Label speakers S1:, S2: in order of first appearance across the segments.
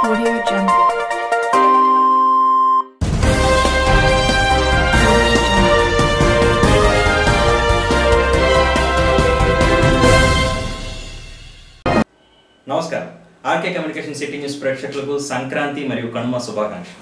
S1: Audio Jungle. Audio Jungle.
S2: నమస్కారం RK communication city news ప్రేక్షకులకు సంక్రాంతి మరియు కనుమ శుభాకాంక్షలు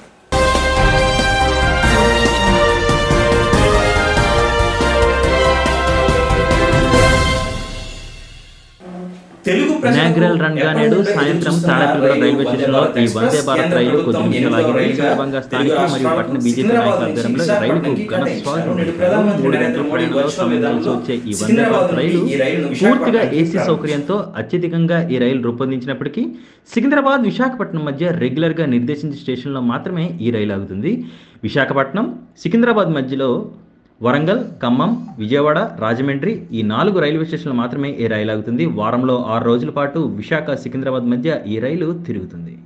S2: తెలుగు ప్రజలకు
S3: ఇనాగ్రల్ రన్ గా నేడు
S2: ఎప్పటి నుండో
S3: సాయంత్రం
S2: ఎదురుచూస్తున్న
S3: తాడేపల్లిగూడ
S2: రైలు
S3: రైల్వే స్టేషన్లో
S2: వందే
S3: ఈ
S2: భారత్
S3: వందే
S2: ఎక్స్ప్రెస్
S3: భారత్
S2: కేంద్ర
S3: రైలు కొద్ది
S2: ప్రభుత్వం
S3: నిమిషాలు
S2: ఎనిమిదవ
S3: ఆగింది ఈ
S2: రైలుగా
S3: సందర్భంగా స్థానికులు
S2: తెలుగు
S3: మరియు పట్టణ
S2: రాష్ట్రాలకు
S3: బీజేపీ
S2: సికింద్రాబాద్
S3: నాయకుల
S2: నుంచి
S3: ఆధ్వర్యంలో రైలుకు
S2: విశాఖపట్నంకి
S3: ఘన
S2: కేటాయించారు.
S3: స్వాగతం
S2: నేడు
S3: పలికారు.
S2: ప్రధానమంత్రి
S3: మూడు
S2: నరేంద్ర
S3: గంటల
S2: మోడీ
S3: ప్రయాణంలో
S2: వర్చువల్
S3: సమయం కలిసి
S2: విధానంలో
S3: వచ్చే ఈ వందే
S2: సికింద్రాబాద్
S3: భారత్ రైలు
S2: నుండి ఈ రైలును
S3: పూర్తిగా
S2: విశాఖపట్నానికి
S3: ఏసీ సౌకర్యంతో అత్యధికంగా ఈ రైలు రూపొందించినప్పటికీ సికింద్రాబాద్ విశాఖపట్నం మధ్య రెగ్యులర్గా నిర్దేశించిన స్టేషన్లో మాత్రమే ఈ రైలు ఆగుతుంది విశాఖపట్నం సికింద్రాబాద్ మధ్యలో వరంగల్ ఖమ్మం విజయవాడ రాజమండ్రి ఈ నాలుగు రైల్వే స్టేషన్లు మాత్రమే ఈ రైలు ఆగుతుంది వారంలో ఆరు రోజుల పాటు విశాఖ సికింద్రాబాద్ మధ్య ఈ రైలు తిరుగుతుంది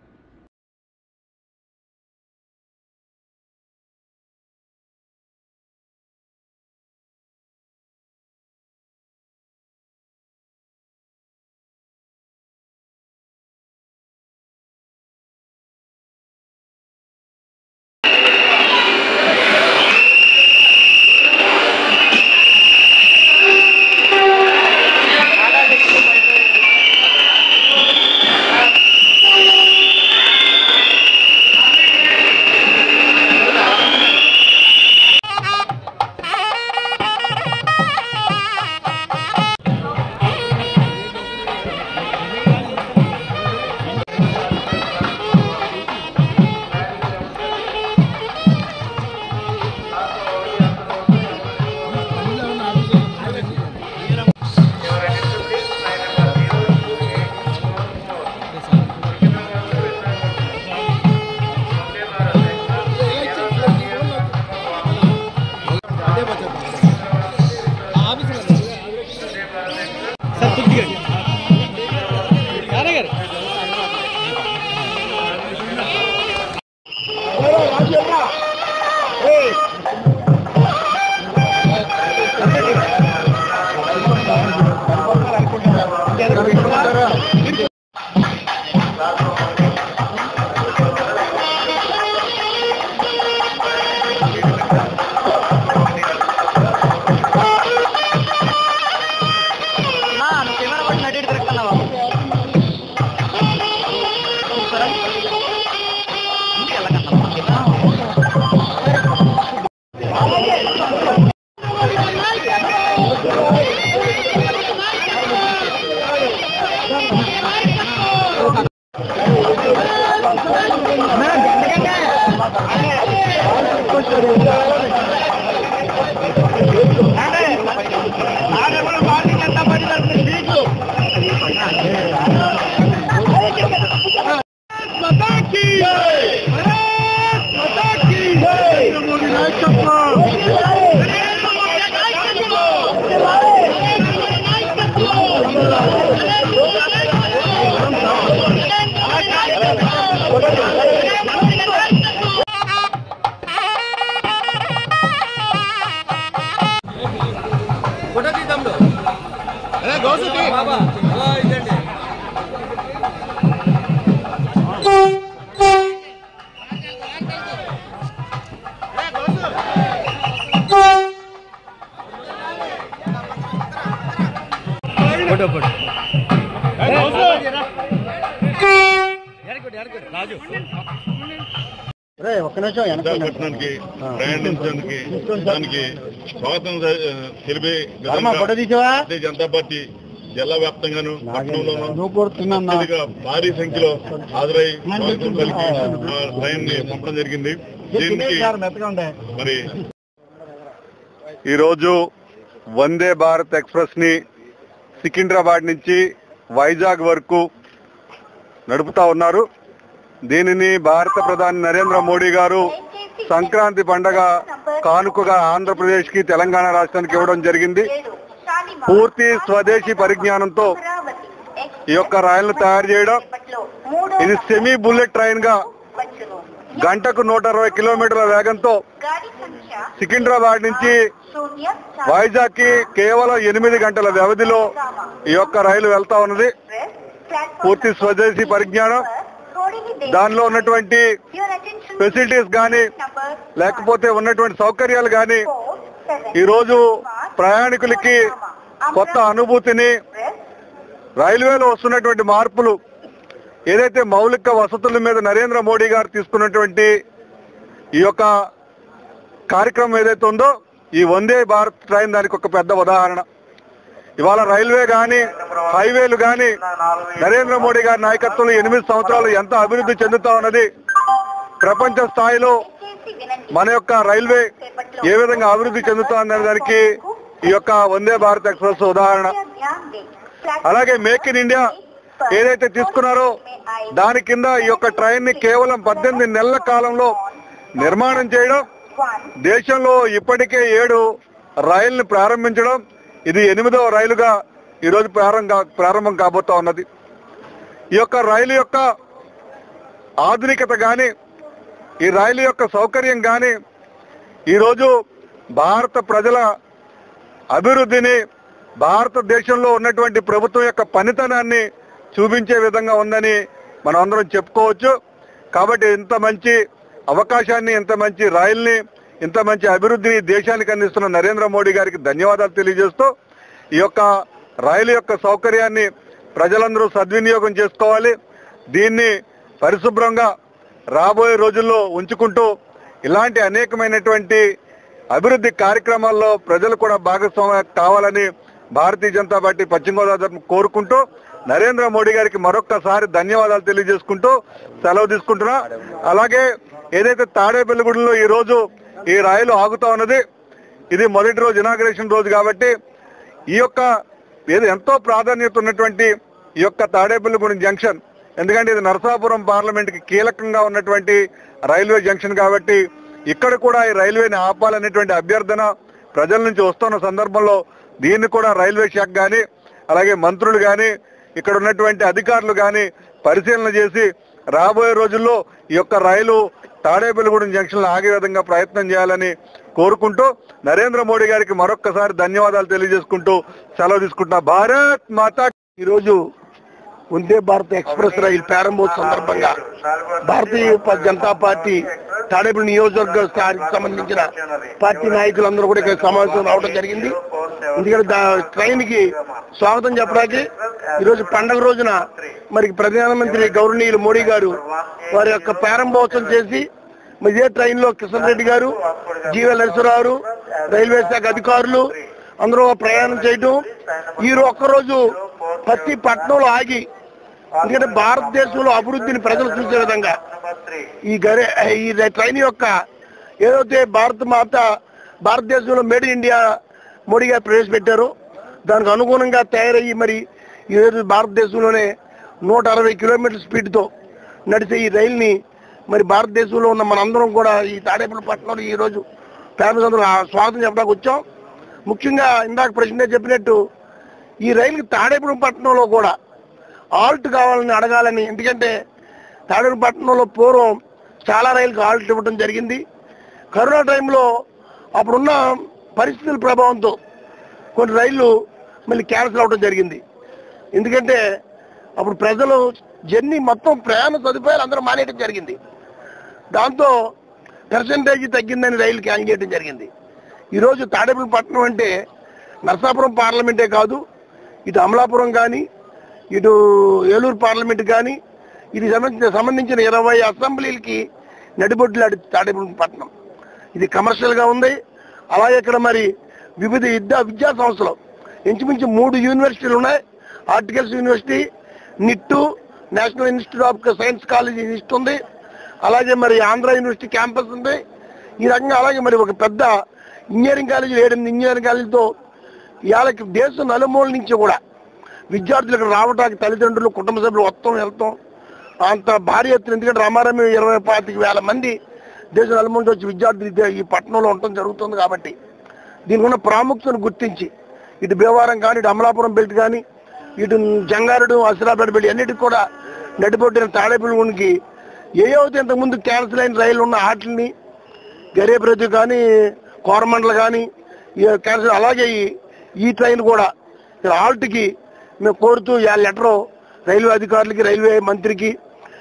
S4: విశాఖపట్నానికి ప్రయాణించడానికి దానికి స్వాగతం ఆ, తెలిపే విధంగా భారతీయ జనతా పార్టీ జిల్లా వ్యాప్తంగాను పట్టణంలోనూ అత్యధిక భారీ సంఖ్యలో హాజరై స్వాగతం పలికి ఆ, ట్రైన్ ని పంపడం జరిగింది దీనికి మరి
S5: ఈరోజు వందే భారత్ ఎక్స్ప్రెస్ ని సికింద్రాబాద్ నుంచి వైజాగ్ వరకు నడుపుతా ఉన్నారు దీనిని భారత ప్రధాని నరేంద్ర మోడీ గారు సంక్రాంతి పండగ కానుకగా ఆంధ్రప్రదేశ్ కి తెలంగాణ రాష్ట్రానికి ఇవ్వడం జరిగింది పూర్తి స్వదేశీ పరిజ్ఞానంతో ఈ యొక్క రైళ్లు తయారు చేయడం ఇది సెమీ బుల్లెట్ ట్రైన్ గా గంటకు నూట అరవై కిలోమీటర్ల వేగంతో సికింద్రాబాద్ నుంచి వైజాగ్ కి కేవలం ఎనిమిది గంటల వ్యవధిలో ఈ యొక్క రైలు వెళ్తా ఉన్నది పూర్తి స్వదేశీ పరిజ్ఞానం దానిలో ఉన్నటువంటి ఫెసిలిటీస్ కానీ లేకపోతే ఉన్నటువంటి సౌకర్యాలు కానీ ఈరోజు ప్రయాణికులకి కొత్త అనుభూతిని రైల్వేలో వస్తున్నటువంటి మార్పులు ఏదైతే మౌలిక వసతుల మీద నరేంద్ర మోడీ గారు తీసుకున్నటువంటి ఈ యొక్క కార్యక్రమం ఏదైతే ఉందో ఈ వందే భారత్ ట్రైన్ దానికి ఒక పెద్ద ఉదాహరణ ఇవాళ రైల్వే కానీ హైవేలు కానీ నరేంద్ర మోడీ గారి నాయకత్వంలో ఎనిమిది సంవత్సరాలు ఎంత అభివృద్ధి చెందుతా ఉన్నది ప్రపంచ స్థాయిలో మన యొక్క రైల్వే ఏ విధంగా అభివృద్ధి చెందుతోంది అనే దానికి ఈ యొక్క వందే భారత్ ఎక్స్ప్రెస్ ఉదాహరణ అలాగే మేక్ ఇన్ ఇండియా ఏదైతే తీసుకున్నారో దాని కింద ఈ యొక్క ట్రైన్ ని కేవలం పద్దెనిమిది నెలల కాలంలో నిర్మాణం చేయడం దేశంలో ఇప్పటికే ఏడు రైళ్లను ప్రారంభించడం ఇది ఎనిమిదవ రైలుగా ఈరోజు ప్రారంభం ప్రారంభం కాబోతా ఉన్నది ఈ యొక్క రైలు యొక్క ఆధునికత కానీ ఈ రైలు యొక్క సౌకర్యం కానీ ఈరోజు భారత ప్రజల అభివృద్ధిని భారతదేశంలో ఉన్నటువంటి ప్రభుత్వం యొక్క పనితనాన్ని చూపించే విధంగా ఉందని మనం అందరం చెప్పుకోవచ్చు కాబట్టి ఇంత మంచి అవకాశాన్ని ఇంత మంచి రైల్ని ఇంత మంచి అభివృద్ధిని దేశానికి అందిస్తున్న నరేంద్ర మోడీ గారికి ధన్యవాదాలు తెలియజేస్తూ ఈ యొక్క రైలు యొక్క సౌకర్యాన్ని ప్రజలందరూ సద్వినియోగం చేసుకోవాలి దీన్ని పరిశుభ్రంగా రాబోయే రోజుల్లో ఉంచుకుంటూ ఇలాంటి అనేకమైనటువంటి అభివృద్ధి కార్యక్రమాల్లో ప్రజలు కూడా భాగస్వామ్యం కావాలని భారతీయ జనతా పార్టీ పశ్చిమ గోదావరి తరఫున కోరుకుంటూ నరేంద్ర మోడీ గారికి మరొక్కసారి ధన్యవాదాలు తెలియజేసుకుంటూ సెలవు తీసుకుంటున్నా అలాగే ఏదైతే తాడేపల్లిగూడెంలో ఈ రోజు ఈ రైలు ఆగుతా ఉన్నది ఇది మొదటి రోజు ఇనాగ్రేషన్ రోజు కాబట్టి ఈ యొక్క ఏది ఎంతో ప్రాధాన్యత ఉన్నటువంటి ఈ యొక్క తాడేపల్లిగూడెం జంక్షన్ ఎందుకంటే ఇది నరసాపురం పార్లమెంట్ కి కీలకంగా ఉన్నటువంటి రైల్వే జంక్షన్ కాబట్టి ఇక్కడ కూడా ఈ రైల్వేని ఆపాలనేటువంటి అభ్యర్థన ప్రజల నుంచి వస్తున్న సందర్భంలో దీన్ని కూడా రైల్వే శాఖ కానీ అలాగే మంత్రులు కానీ ఇక్కడ ఉన్నటువంటి అధికారులు కానీ పరిశీలన చేసి రాబోయే రోజుల్లో ఈ యొక్క రైలు తాడేపల్లిగూడెం జంక్షన్ లో ఆగే విధంగా ప్రయత్నం చేయాలని కోరుకుంటూ నరేంద్ర మోడీ గారికి మరొక్కసారి ధన్యవాదాలు తెలియజేసుకుంటూ సెలవు తీసుకుంటున్నా భారత్ మాతా
S6: ఈరోజు వందే భారత్ ఎక్స్ప్రెస్ రైలు ప్రారంభోత్సవ సందర్భంగా భారతీయ ప- జనతా పార్టీ తాడేపల్లి నియోజకవర్గ స్థానికి సంబంధించిన పార్టీ నాయకులందరూ కూడా ఇక్కడ సమావేశం రావడం జరిగింది ఎందుకంటే దా- ట్రైన్ కి స్వాగతం చెప్పడానికి ఈరోజు పండగ రోజున మరి ప్రధానమంత్రి గౌరవనీయులు మోడీ గారు వారి యొక్క ప్రారంభోత్సవం చేసి మరి ఇదే ట్రైన్ లో కిషన్ రెడ్డి గారు జీవ నరసరావు రైల్వే శాఖ అధికారులు అందరూ ప్రయాణం చేయటం ఈ ఒక్కరోజు ప్రతి పట్టణంలో ఆగి ఎందుకంటే భారతదేశంలో అభివృద్ధిని ప్రజలు చూసే విధంగా ఈ గరే ఈ ట్రైన్ యొక్క ఏదైతే భారత మాత భారతదేశంలో మేడ్ ఇన్ ఇండియా మోడీ గారు ప్రవేశపెట్టారో దానికి అనుగుణంగా తయారయ్యి మరి ఈరోజు భారతదేశంలోనే నూట అరవై కిలోమీటర్ల స్పీడ్తో నడిచే ఈ రైల్ని మరి భారతదేశంలో ఉన్న మనందరం కూడా ఈ తాడేపల్లి పట్టణంలో ఈ రోజు ఫ్యామిలీస్ అందరూ ఆ స్వాగతం చెప్పడానికి వచ్చాం ముఖ్యంగా ఇందాక ప్రశ్న చెప్పినట్టు ఈ రైలుకి తాడేపల్లి పట్టణంలో కూడా ఆల్ట్ కావాలని అడగాలని ఎందుకంటే తాడేపల్లి పట్టణంలో పూర్వం చాలా రైలుకి ఆల్ట్ ఇవ్వడం జరిగింది కరోనా టైంలో అప్పుడున్న పరిస్థితుల ప్రభావంతో కొన్ని రైళ్లు మళ్ళీ క్యాన్సిల్ అవ్వడం జరిగింది ఎందుకంటే అప్పుడు ప్రజలు జర్నీ మొత్తం ప్రయాణ సదుపాయాలు అందరూ మానేయడం జరిగింది దాంతో పర్సంటేజ్ తగ్గిందని రైలు క్యాన్సిల్ చేయడం జరిగింది ఈరోజు తాడేపల్లి పట్టణం అంటే నరసాపురం పార్లమెంటే కాదు ఇటు అమలాపురం కానీ ఇటు ఏలూరు పార్లమెంట్ కానీ ఇది సంబంధించిన సంబంధించిన ఇరవై అసెంబ్లీలకి నడిబొడ్లాడి తాడేపల్లి పట్టణం ఇది కమర్షియల్గా ఉంది అలాగే ఇక్కడ మరి వివిధ విద్యా విద్యా సంస్థలు ఇంచుమించు మూడు యూనివర్సిటీలు ఉన్నాయి articles university NIT national institute of science college ఇస్ట్ ఉంది అలాగే మరి ఆంధ్ర యూనివర్సిటీ క్యాంపస్ ఉంది ఈ రకంగా అలాగే మరి ఒక పెద్ద ఇంజనీరింగ్ కాలేజీ ఏడెనిమిది ఇంజనీరింగ్ కాలేజీతో ఇవాళకి దేశం నలుమూల నుంచి కూడా విద్యార్థులు ఇక్కడ రావడానికి తల్లిదండ్రులు కుటుంబ సభ్యులు మొత్తం వెళ్తాం అంత భారీ ఎత్తున ఎందుకంటే రామారామి ఇరవై పాతిక వేల మంది దేశం నలుమూల నుంచి వచ్చి విద్యార్థులు ఇదే ఈ పట్టణంలో ఉండటం జరుగుతుంది కాబట్టి దీనికి ఉన్న ప్రాముఖ్యతను గుర్తించి ఇటు భీమవరం కానీ ఇటు అమలాపురం బెల్ట్ కానీ ఇటు జంగారెడ్డి అసిరాపేట బెల్ట్ అన్నిటికి కూడా నడిపొట్టిన తాడేపల్లికి ఏ అయితే ఇంతకుముందు క్యాన్సిల్ అయిన రైలు ఉన్న వాటిని గరేబ్రతి కానీ కోరమండలు కానీ ఈ క్యాన్సిల్ అలాగే ఈ- ఈ ట్రైన్ కూడా ఆల్ట్కి మేము కోరుతూ ఆ లెటర్ రైల్వే అధికారులకి రైల్వే మంత్రికి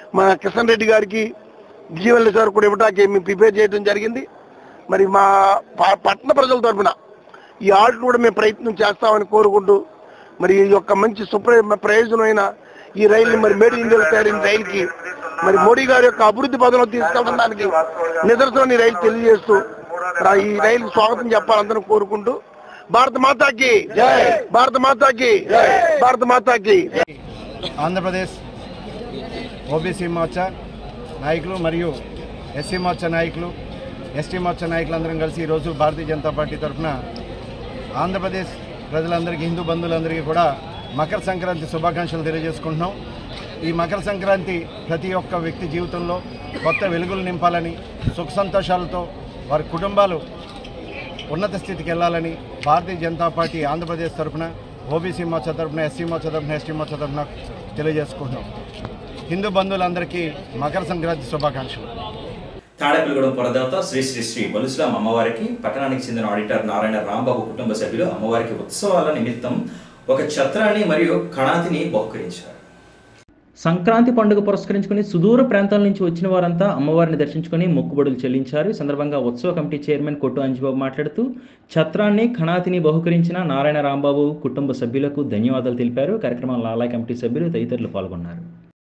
S6: మా కిషన్ రెడ్డి గారికి జీవన్ సార్ కూడా ఇవ్వడానికి మేము ప్రిపేర్ చేయడం జరిగింది మరి మా ప- పట్టణ ప్రజల తరఫున ఈ ఆర్ట్ కూడా మేము ప్రయత్నం చేస్తామని కోరుకుంటూ మరి ఈ యొక్క మంచి సుప్ర ప్రయోజనమైన ఈ రైలు మరి మేడ్ ఇన్ ఇండియాలో తయారైన రైలుకి మరి మోడీ గారి యొక్క అభివృద్ధి పదంలో తీసుకెళ్ళడానికి నిదర్శనం ఈ రైలు తెలియజేస్తూ మరి ఈ రైలు స్వాగతం చెప్పాలందరూ కోరుకుంటూ భారత మాతాకి జై భారత మాతాకి జై భారత మాతాకి
S7: ఆంధ్రప్రదేశ్ ఓబీసీ మోర్చా నాయకులు మరియు ఎస్సీ మోర్చా నాయకులు ఎస్టీ మోర్చా నాయకులందరం కలిసి ఈరోజు భారతీయ జనతా పార్టీ తరఫున ఆంధ్రప్రదేశ్ ప్రజలందరికీ హిందూ బంధువులందరికీ కూడా మకర సంక్రాంతి శుభాకాంక్షలు తెలియజేసుకుంటున్నాం ఈ మకర సంక్రాంతి ప్రతి ఒక్క వ్యక్తి జీవితంలో కొత్త వెలుగులు నింపాలని సుఖ సంతోషాలతో వారి కుటుంబాలు ఉన్నత స్థితికి వెళ్ళాలని భారతీయ జనతా పార్టీ ఆంధ్రప్రదేశ్ తరఫున ఓబీసీ మోర్చా తరఫున ఎస్సీ మోర్చా తరఫున ఎస్టీ మోర్చా తరఫున తెలియజేసుకుంటున్నాం హిందూ బంధువులందరికీ మకర సంక్రాంతి శుభాకాంక్షలు
S2: తాడేపల్లిగూడెం పొరదేవత శ్రీ శ్రీ శ్రీ బలుసులాం అమ్మవారికి పట్టణానికి చెందిన ఆడిటర్ నారాయణ రాంబాబు కుటుంబ సభ్యులు అమ్మవారికి ఉత్సవాల నిమిత్తం ఒక ఛత్రాన్ని మరియు కణాతిని బహుకరించారు
S3: సంక్రాంతి పండుగ పురస్కరించుకుని సుదూర ప్రాంతాల నుంచి వచ్చిన వారంతా అమ్మవారిని దర్శించుకుని మొక్కుబడులు చెల్లించారు ఈ సందర్భంగా ఉత్సవ కమిటీ చైర్మన్ కొట్టు అంజిబాబు మాట్లాడుతూ ఛత్రాన్ని ఖణాతిని బహుకరించిన నారాయణ రాంబాబు కుటుంబ సభ్యులకు ధన్యవాదాలు తెలిపారు కార్యక్రమంలో లాలా కమిటీ సభ్యులు తదితరులు పాల్గొన్నారు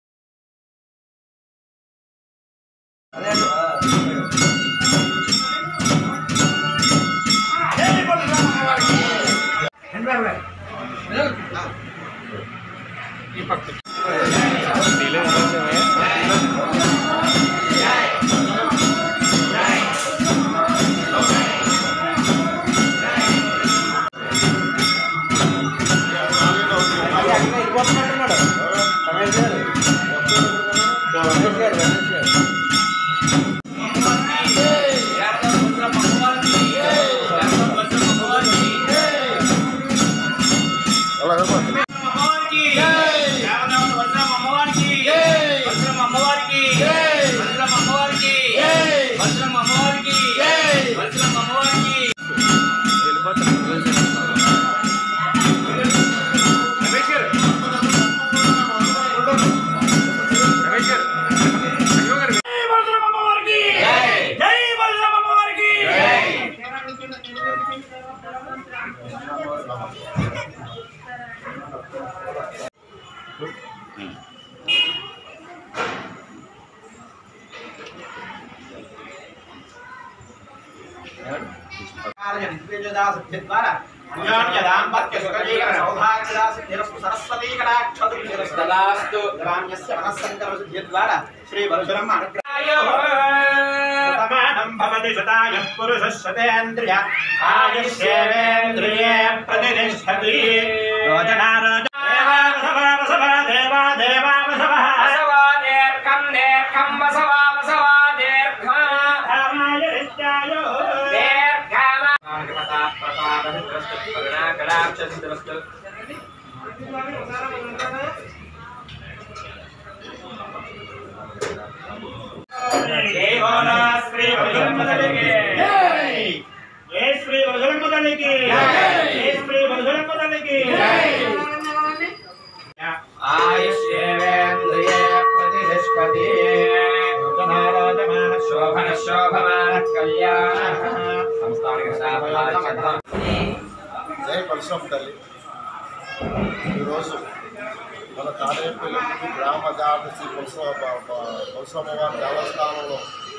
S8: జై పరశురామ తల్లి ఈరోజు మన తాడేపల్లి గ్రామ దేవత పరశురామవారి దేవస్థానంలో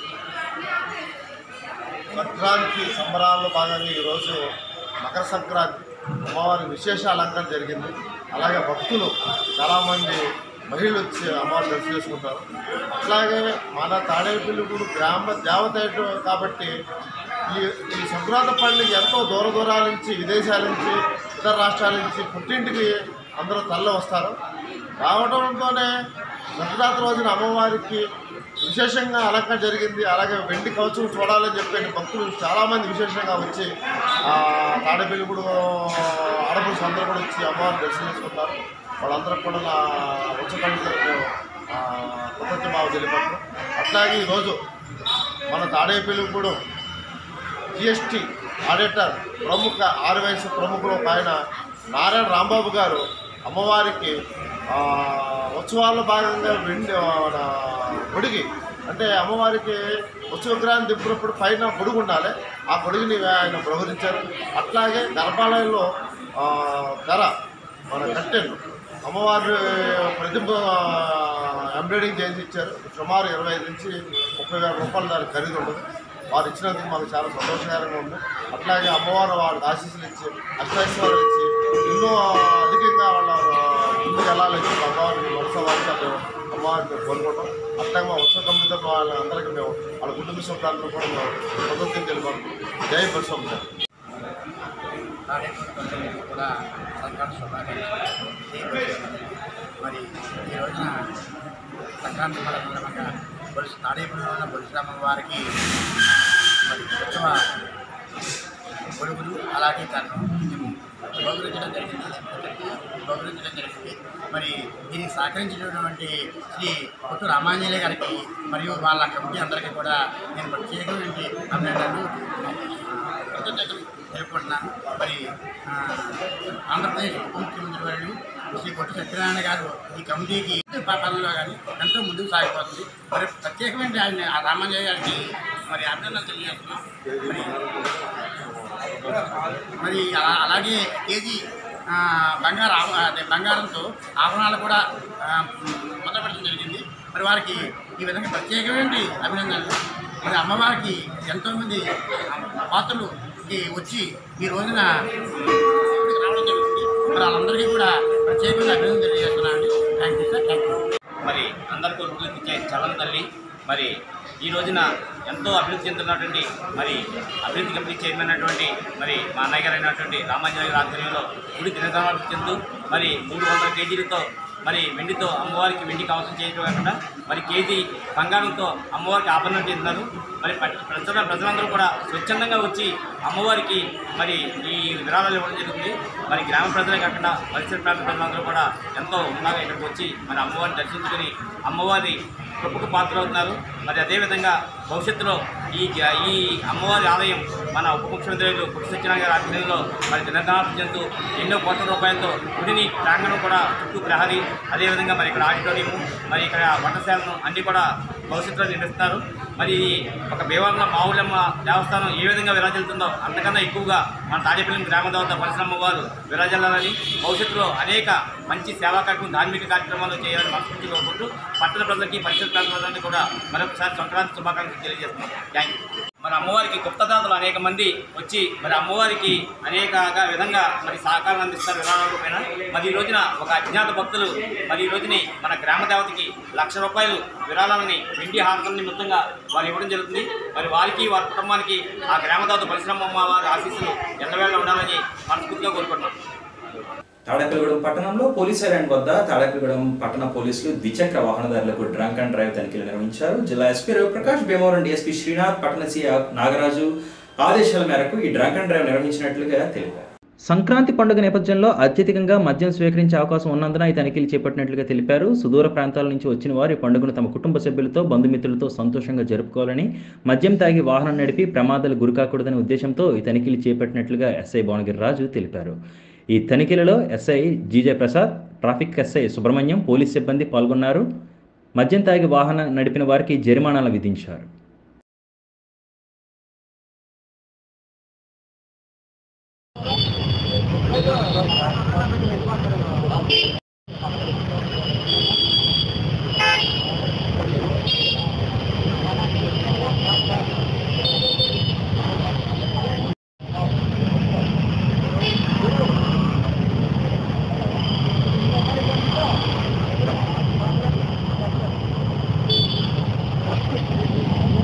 S8: సంక్రాంతి సంబరాల్లో భాగంగా ఈరోజు మకర సంక్రాంతి అమ్మవారి విశేష అలంకరణ జరిగింది అలాగే భక్తులు చాలామంది మహిళలు వచ్చి అమ్మవారిని దర్శనం చేసుకుంటారు అట్లాగే మన తాడేపల్లిగూడు గ్రామ దేవత ఏంటో కాబట్టి ఈ ఈ సంక్రాంతి పండుగ ఎంతో దూర దూరాల నుంచి విదేశాల నుంచి ఇతర రాష్ట్రాల నుంచి పుట్టింటికి అందరూ తరలి వస్తారు రావడంతోనే సంక్రాంతి రోజున అమ్మవారికి విశేషంగా అలంకరణ జరిగింది అలాగే వెండి కవచం చూడాలని చెప్పి భక్తులు చాలామంది విశేషంగా వచ్చి ఆ తాడేపల్లిగూడు ఆడపడుచు అందరూ కూడా వచ్చి అమ్మవారిని దర్శనం చేసుకుంటారు వాళ్ళందరూ కూడా నా ఉచ్చకంఠలకు కృతజ్ఞ భావ తెలిపారు అట్లాగే ఈరోజు మన తాడేపల్లిగూడు జిఎస్టి ఆడిటర్ ప్రముఖ ఆర్వైఎస్ ప్రముఖులు ఒక ఆయన నారాయణ రాంబాబు గారు అమ్మవారికి ఆ, ఉత్సవాల్లో భాగంగా వెండి మన గొడిగి అంటే అమ్మవారికి ఉత్సవ విగ్రహాన్ని దింపినప్పుడు పైన గొడుగు ఉండాలి ఆ గొడుగుని ఆయన ప్రవహించారు అట్లాగే గర్భాలయంలో ఆ, తెర మన కట్టెన్ అమ్మవారి ప్రతిభ ఎంబ్రాయిడింగ్ చేసి ఇచ్చారు సుమారు ఇరవై ఐదు నుంచి ముప్పై వేల రూపాయలు దానికి ఖరీదు ఉంటుంది వారు ఇచ్చినందుకు మాకు చాలా సంతోషకరంగా ఉంది అట్లాగే అమ్మవారు వారికి ఆశీస్సులు ఇచ్చి అష్టైశ్వర్యాలు ఇచ్చి ఎన్నో అధికంగా వాళ్ళ ముందుకు వెళ్ళాలని చెప్పి అమ్మవారిని వరుస వారిగా మేము అమ్మవారిని కోరుకుంటాం అట్లాగే మా ఉత్సవ కమిటీతో వాళ్ళందరికీ మేము వాళ్ళ కుటుంబ సభ్యులందరూ కూడా మేము ప్రభుత్వం తెలిపారు జై పరిశ్రమ సార్
S9: కార్యకర్తలకు కూడా సంక్రాంతి శుభాకాంక్షలు మరి ఈ రోజున సంక్రాంతి పండుగ సందర్భంగా బొలుసు తాడేపల్లిలో ఉన్న బొలుసురామ వారికి మరి ఉత్సవ గొడుగులు అలాగే తను మేము బహుకరించడం జరిగింది బహుకరించడం జరిగింది మరి దీనికి సహకరించినటువంటి శ్రీ పుట్టు రామాంజనేయ గారికి మరియు వాళ్ళ కమిటీ అందరికీ కూడా నేను ప్రత్యేకమైన అభినందనలు కృతజ్ఞతలు తెలుపుకుంటున్నాను మరి ఆ, ఆంధ్రప్రదేశ్ ఉప ముఖ్యమంత్రి వర్యులు శ్రీ పొట్టి సత్యనారాయణ గారు ఈ కమిటీకి పాపాలలో కానీ ఎంతో ముందుకు సాగిపోతుంది మరి ప్రత్యేకమైన ఆయన ఆ రామాంజనేయ గారికి మరి అభినందనలు తెలియజేస్తున్నాం మరి మరి అలా- అలాగే కేజీ ఆ, బంగారు ఆభ- అదే బంగారంతో ఆభరణాలు కూడా ఆ, మొదలుపెట్టడం జరిగింది మరి వారికి ఈ విధంగా ప్రత్యేకమైన అభినందనలు మరి అమ్మవారికి ఎంతోమంది పాత్రలుకి వచ్చి ఈ రోజున ఇక్కడికి రావడం జరుగుతుంది మరి వాళ్ళందరికీ కూడా ప్రత్యేకంగా అభినందనలు తెలియజేస్తున్నాను thank you sir thank you
S10: మరి అందరికీ ఉపయోగించే చలం తల్లి మరి ఈ రోజున ఎంతో అభివృద్ధి చెందుతున్నటువంటి మరి అభివృద్ధి కమిటీ చైర్మన్ అయినటువంటి మరి మా అన్నయ్య గారు అయినటువంటి రామాంజనేయ గారి ఆధ్వర్యంలో గుడి దినదనాలు చెందు మరి మూడు వందల కేజీలతో మరి వెండితో అమ్మవారికి వెండి కవసం చేయడం కాకుండా మరి కేజీ బంగారంతో అమ్మవారికి ఆభరణం చేస్తున్నారు మరి ప- ప్రజల ప్రజలందరూ కూడా స్వచ్ఛందంగా వచ్చి అమ్మవారికి మరి ఈ విరాళాలు ఇవ్వడం జరుగుతుంది మరి గ్రామ ప్రజలే కాకుండా పరిసర ప్రాంత ప్రజలందరూ కూడా ఎంతో ఉన్నాగా ఇక్కడికి వచ్చి మరి అమ్మవారిని దర్శించుకొని అమ్మవారి కృపకు పాత్రవుతున్నారు మరి అదేవిధంగా భవిష్యత్తులో ఈ జ- ఈ అమ్మవారి ఆలయం మన ఉప ముఖ్యమంత్రులు పుట్టి సత్యనారాయణ గారి ఆధ్వర్యంలో మరి దినదానం చెందుతూ ఎన్నో కోట్ల రూపాయలతో గుడిని ప్రాంగణం కూడా చుట్టూ ప్రహరీ అదేవిధంగా మరి ఇక్కడ ఆడిటోరియం మరి ఇక్కడ వంటశాలను అన్నీ కూడా భవిష్యత్తులో నిర్మిస్తున్నారు మరి ఇది ఒక భీమవరం మావులమ్మ దేవస్థానం ఏ విధంగా విరాజిల్లుతుందో అంతకన్నా ఎక్కువగా మన తాడేపల్లి గ్రామ దేవత పరిశ్రమ వారు విరాజిల్లాలని భవిష్యత్తులో అనేక మంచి సేవా కార్యక్రమం ధార్మిక కార్యక్రమాలు చేయాలని మనస్ఫూర్తి కోరుకుంటూ పట్టణ ప్రజలకి పరిసర ప్రాంత ప్రజలకి కూడా మరొకసారి సంక్రాంతి శుభాకాంక్షలు తెలియజేస్తున్నాం థ్యాంక్ యూ మరి అమ్మవారికి గుప్తదాతలు అనేక మంది వచ్చి మరి అమ్మవారికి అనేక విధంగా మరి సహకారం అందిస్తారు విరాళాల రూపేణ మరి ఈ రోజున ఒక అజ్ఞాత భక్తులు మరి ఈ రోజుని మన గ్రామ దేవతకి లక్ష రూపాయలు విరాళాలని వెండి హారతం నిమిత్తంగా వారు ఇవ్వడం జరుగుతుంది మరి వారికి వారి కుటుంబానికి ఆ గ్రామ దేవత పరిశ్రమ వారి ఆశీస్సులు ఎల్లవేళ ఉండాలని మనస్ఫూర్తిగా కోరుకుంటున్నాం
S2: తాడేపల్లిగూడెం పట్టణంలో పోలీస్ ఐలాండ్ వద్ద తాడేపల్లిగూడెం పట్టణ పోలీసులు ద్విచక్ర వాహనదారులకు డ్రంక్ అండ్ డ్రైవ్ తనిఖీలు నిర్వహించారు జిల్లా ఎస్పీ రవిప్రకాష్ భీమవరం డిఎస్పీ శ్రీనాథ్ పట్టణ సీఐ నాగరాజు ఆదేశాల మేరకు ఈ డ్రంక్ అండ్ డ్రైవ్ నిర్వహించినట్లుగా తెలిపారు
S3: సంక్రాంతి పండుగ నేపథ్యంలో అత్యధికంగా మద్యం స్వీకరించే అవకాశం ఉన్నందున ఈ తనిఖీలు చేపట్టినట్లుగా తెలిపారు సుదూర ప్రాంతాల నుంచి వచ్చిన వారు ఈ పండుగను తమ కుటుంబ సభ్యులతో బంధుమిత్రులతో సంతోషంగా జరుపుకోవాలని మద్యం తాగి వాహనం నడిపి ప్రమాదాలు గురికాకూడదనే ఉద్దేశంతో ఈ తనిఖీలు చేపట్టినట్లుగా ఎస్ఐ భువనగిరి రాజు తెలిపారు ఈ తనిఖీలలో SI GJ Prasad traffic SI Subrahmanyam police సిబ్బంది పాల్గొన్నారు మద్యం తాగి వాహనం నడిపిన వారికి జరిమానాలు విధించారు
S1: Thank you.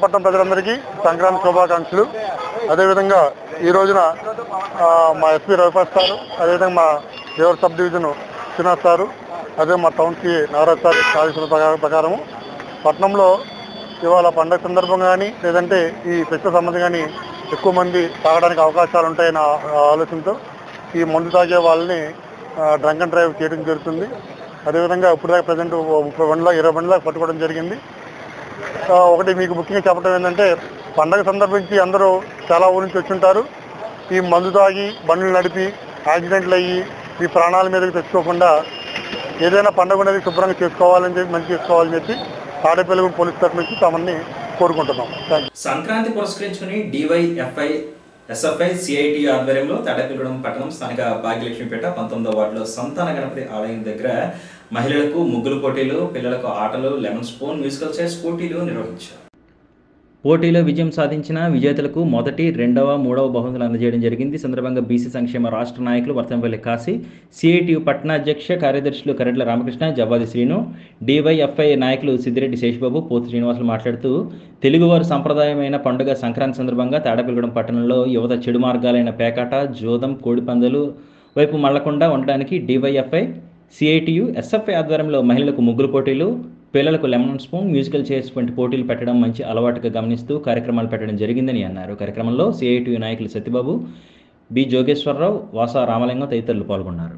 S5: పట్టణం ప్రజలందరికీ సంక్రాంతి శుభాకాంక్షలు అదేవిధంగా ఈ రోజున ఆ, మా ఎస్పీ రవిపాస్ సారు అదేవిధంగా మా దేవర్ సబ్ డివిజన్ శ్రీనాథ్ సారు అదే మా టౌన్కి నాగరాజ్ సార్ ఆదేశాల ప్రకారం ప్రకారము పట్టణంలో ఇవాళ పండగ సందర్భంగా కానీ లేదంటే ఈ ఫెస్టివల్ సంబంధం కానీ ఎక్కువ మంది తాగడానికి అవకాశాలు ఉంటాయన్న ఆలోచనతో ఈ మందు తాగే వాళ్ళని డ్రంక్ అండ్ డ్రైవ్ చేయడం జరుగుతుంది అదేవిధంగా ఇప్పుడు దాకా ప్రజెంట్ ముప్పై బండ్ల ఇరవై బండ్ల పట్టుకోవడం జరిగింది ఆ, ఒకటి మీకు ముఖ్యంగా చెప్పడం ఏంటంటే పండగ సందర్భించి అందరూ చాలా ఊరి నుంచి వచ్చుంటారు ఈ మందు తాగి బండ్లు నడిపి యాక్సిడెంట్లు అయ్యి మీ ప్రాణాల మీదకి తెచ్చుకోకుండా ఏదైనా పండుగ అనేది శుభ్రంగా చేసుకోవాలని చెప్పి మంచి చేసుకోవాలని చెప్పి తాడేపల్లి పోలీస్ తరఫు నుంచి తమని కోరుకుంటున్నాం థ్యాంక్ యూ
S2: సంక్రాంతి పురస్కరించుకుని డివైఎఫ్ఐ ఎస్ఎఫ్ఐ సిఐటి ఆధ్వర్యంలో తాడేపల్లిగూడెం పట్టణం స్థానిక భాగ్యలక్ష్మిపేట పంతొమ్మిదో వార్డులో సంతాన గణపతి ఆలయం దగ్గర మహిళలకు ముగ్గులు పోటీలు పిల్లలకు ఆటలు లెమన్ స్పూన్ మ్యూజికల్ చైర్స్ పోటీలు నిర్వహించారు
S3: పోటీలో విజయం సాధించిన విజేతలకు మొదటి రెండవ మూడవ బహుమతులు అందజేయడం జరిగింది ఈ సందర్భంగా బీసీ సంక్షేమ రాష్ట్ర నాయకులు వర్తంపల్లి కాశీ సిఐటియు పట్టణాధ్యక్ష కార్యదర్శులు కరెడ్ల రామకృష్ణ జవ్వాది శ్రీను డివైఎఫ్ఐ నాయకులు సిద్దిరెడ్డి శేషబాబు పోతు శ్రీనివాసులు మాట్లాడుతూ తెలుగువారి సంప్రదాయమైన పండుగ సంక్రాంతి సందర్భంగా తాడపిల్లగూడెం పట్టణంలో యువత చెడు మార్గాలైన పేకాట జోదం కోడిపందాలు వైపు మళ్లకుండా ఉండడానికి డివైఎఫ్ఐ సిఐటియు ఎస్ఎఫ్ఐ ఆధ్వర్యంలో మహిళలకు ముగ్గురు పోటీలు పిల్లలకు లెమన్ స్పూన్ మ్యూజికల్ చైర్స్ వంటి పోటీలు పెట్టడం మంచి అలవాటుగా గమనిస్తూ కార్యక్రమాలు పెట్టడం జరిగిందని అన్నారు కార్యక్రమంలో సిఐటియు నాయకులు సత్యబాబు బి జోగేశ్వరరావు వాసా రామలింగం తదితరులు పాల్గొన్నారు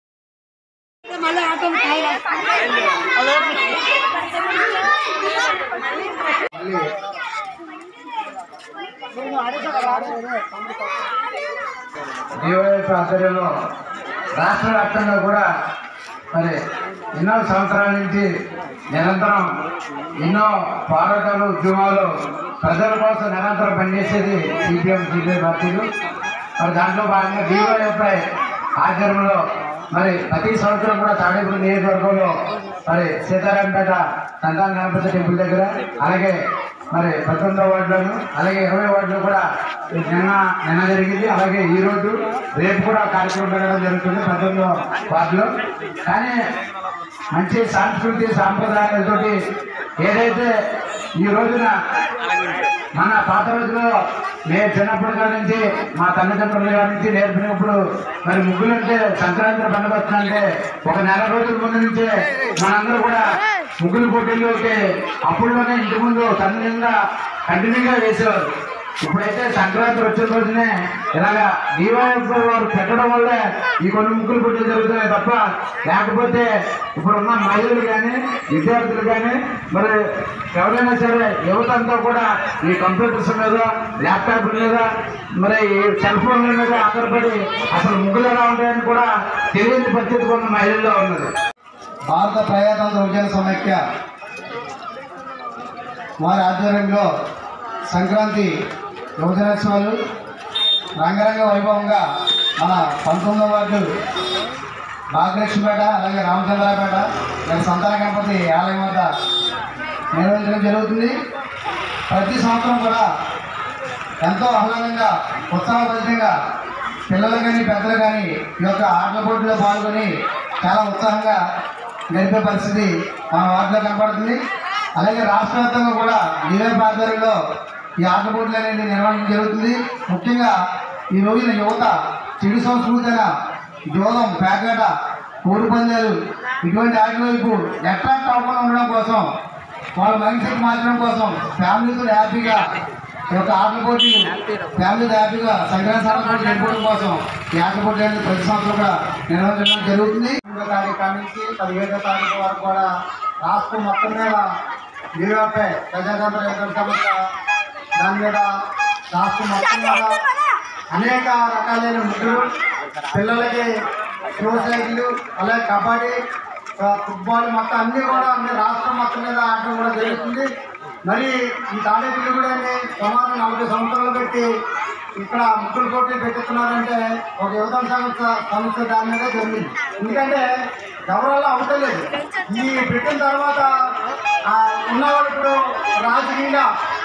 S11: డివైఎఫ్ ఆధ్వర్యంలో రాష్ట్ర వ్యాప్తంగా కూడా మరి ఎన్నో సంవత్సరాల నుంచి నిరంతరం ఎన్నో పోరాటాలు ఉద్యమాలు ప్రజల కోసం నిరంతరం పనిచేసేది సిపిఎం సిపిఐ పార్టీలు మరి దాంట్లో భాగంగా డివైఎఫ్ఐ ఆధ్వర్యంలో మరి ప్రతి సంవత్సరం కూడా తాడేపల్లి నియోజకవర్గంలో మరి సీతారాంపేట సంతాన గణపతి టెంపుల్ దగ్గర అలాగే మరి పంతొమ్మిదో వార్డులోను అలాగే ఇరవై వార్డులో కూడా నిన్న నిన్న జరిగింది అలాగే ఈ రోజు రేపు కూడా కార్యక్రమం పెట్టడం జరుగుతుంది పంతొమ్మిదో వార్డులో కానీ మంచి సాంస్కృతిక సాంప్రదాయాలతోటి ఏదైతే ఈ రోజున మన పాత రోజుల్లో నేను చిన్నప్పటి కాడి నుంచి మా తల్లిదండ్రుల కాడి నుంచి నేర్పినప్పుడు మరి ముగ్గులు అంటే సంక్రాంతి పండుగ వస్తుందంటే ఒక నెల రోజుల ముందు నుంచే మనందరూ కూడా ముగ్గులు పోటీల్లోకి అప్పుడులోనే ఇంటి ముందు కంటిన్యూగా కంటిన్యూగా వేసేవారు ఇప్పుడైతే సంక్రాంతి వచ్చిన రోజునే ఇలాగా డివైఎఫ్ వారు పెట్టడం వల్లే ఈ కొన్ని ముగ్గులు పోటీలు జరుగుతున్నాయి తప్ప లేకపోతే ఇప్పుడున్న మహిళలు కానీ విద్యార్థులు కానీ మరి ఎవరైనా సరే యువత అంతా కూడా ఈ కంప్యూటర్స్ మీద ల్యాప్టాప్ మీద మరి ఈ సెల్ ఫోన్ల మీద ఆధారపడి అసలు ముగ్గులు ఎలా ఉంటాయని కూడా తెలియని పరిస్థితి ఉన్న మహిళల్లో ఉన్నది భారత ప్రజాతంత్ర ఉద్యమ సమైక్య వారి ఆధ్వర్యంలో సంక్రాంతి యువజనోత్సవాలు రంగరంగ వైభవంగా మన పంతొమ్మిదవ వార్డు భాగ్యలక్ష్మిపేట అలాగే రామచంద్రపేట అలాగే సంతాన గణపతి ఆలయం వద్ద నిర్వహించడం జరుగుతుంది ప్రతి సంవత్సరం కూడా ఎంతో ఆహ్లాదంగా ఉత్సాహభరితంగా పిల్లలు కానీ పెద్దలు కానీ ఈ యొక్క ఆటల పోటీలో పాల్గొని చాలా ఉత్సాహంగా గడిపే పరిస్థితి మన వార్డులో కనపడుతుంది అలాగే రాష్ట్ర వ్యాప్తంగా కూడా డివైఎఫ్ ఆధ్వర్యంలో ఈ ఆటల పోటీలు అనేది నిర్వహించడం జరుగుతుంది ముఖ్యంగా ఈ రోజున యువత చెడు సంస్కృతి అయిన జోదం పేకాట కోడి పందాలు ఇటువంటి ఆటల వైపు అట్రాక్ట్ అవ్వకుండా ఉండడం కోసం వాళ్ళ మైండ్ సెట్ మార్చడం కోసం ఫ్యామిలీతో హ్యాపీగా ఈ యొక్క ఆటల పోటీలు ఫ్యామిలీతో హ్యాపీగా సంక్రాంతి ఆటల పోటీ జరుపుకోవడం కోసం ఈ ఆటల పోటీ అనేది ప్రతి సంవత్సరం కూడా నిర్వహించడం జరుగుతుంది ఎనిమిదో తారీఖు కాడి నుంచి పదిహేడో తారీఖు వరకు కూడా రాష్ట్రం మొత్తం మీద యూరోపే ప్రజాతంత్ర యుద్ధ సంస్థ దాని మీద రాష్ట్రం మొత్తం మీద అనేక రకాలైన ముగ్గులు పిల్లలకి షో సైకిళ్ళు అలాగే కబడ్డీ ఆ, ఫుట్బాల్ మొత్తం అన్ని కూడా అన్ని రాష్ట్రం మొత్తం మీద ఆడటం కూడా జరుగుతుంది మరి ఈ తాడేపల్లి కూడా సుమారు నలభై సంవత్సరాలు పెట్టి ఇక్కడ ముగ్గురు పోటీలు పెట్టుతున్నారంటే ఒక యువత సంస్థ సంస్థ దాని మీద జరిగింది ఎందుకంటే ఎవరల్లా అవటలేదు ఈ పెట్టిన తర్వాత ఆ, ఉన్నవాళ్ళు ఇప్పుడు రాజకీయంగా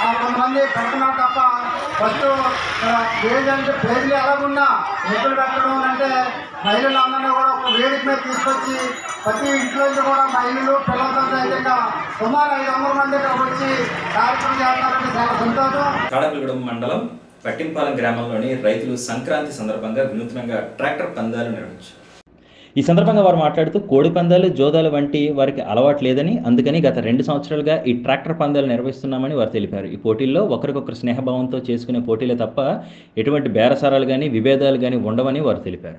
S11: ఆ కొంతమంది పెడుతున్నారు తప్ప ఫస్ట్ పేజ్ అంటే పేజీలు ఎలాగున్నా ఎప్పుడు పెట్టడం అంటే మహిళలందరినీ కూడా ఒక వేదిక మీద తీసుకొచ్చి ప్రతి ఇంట్లో నుంచి కూడా మహిళలు పిల్లలతో సైతంగా సుమారు ఐదు వందల మంది ఇక్కడ వచ్చి కార్యక్రమం చేస్తారంటే చాలా సంతోషం
S2: తాడకలగూడెం మండలం పట్టింపాలెం గ్రామంలోని రైతులు సంక్రాంతి సందర్భంగా వినూత్నంగా ట్రాక్టర్ పందాలు నిర్వహించారు
S3: ఈ సందర్భంగా వారు మాట్లాడుతూ కోడి పందాలు జోదాలు వంటి వారికి అలవాటు లేదని అందుకని గత రెండు సంవత్సరాలుగా ఈ ట్రాక్టర్ పందాలు నిర్వహిస్తున్నామని వారు తెలిపారు ఈ పోటీల్లో ఒకరికొకరు స్నేహభావంతో చేసుకునే పోటీలే తప్ప ఎటువంటి బేరసారాలు కానీ విభేదాలు కానీ ఉండవని వారు తెలిపారు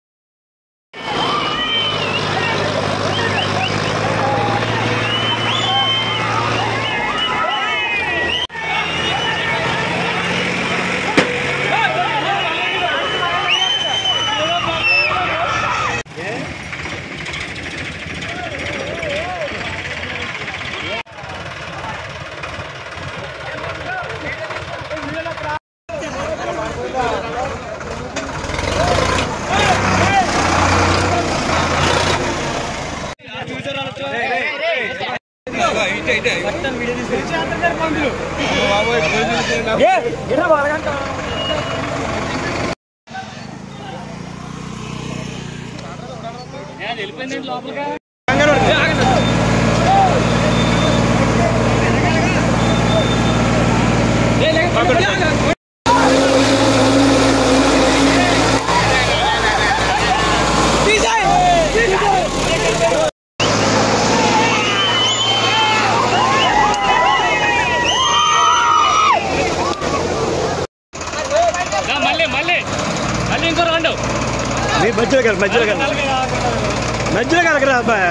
S12: మళ్ళీ మళ్ళీ మళ్ళీ ఇంకో రెండు
S13: మీ మధ్యలో కాదు మధ్యలో కాదు మధ్యలో కలగరా అబ్బాయి